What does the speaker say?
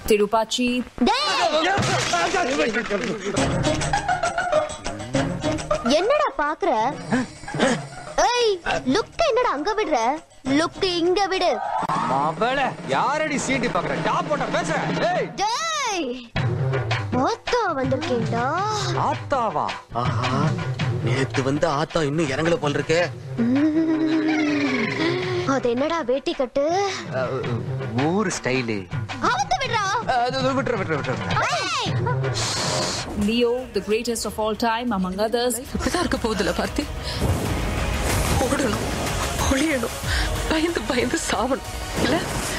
Tirupachi, என்னடா பாக்குற ஏய் லுக் என்னடா அங்க விடுற லுக் இங்க விடு அவள யாரடி சீண்டி பாக்குற டாப் போட்ட பேசுற ஏய் டேய் மொத்தா வந்திருக்கேன்டா ஆத்தாவா ஆஹா நேத்து வந்து ஆத்தா இன்னும் இறங்கல போல இருக்கே அது என்னடா வேட்டி கட்டு ஊர் ஸ்டைலு அவுத்து விடுறா விட்டுற விட்டுற விட்டுற ஏய்! Leo, the greatest of all time, among others, இப்படிதான் இருக்க போகுதுல பார்த்தி ஓடணும் ஒளியணும் பயந்து பயந்து சாவணும் இல்ல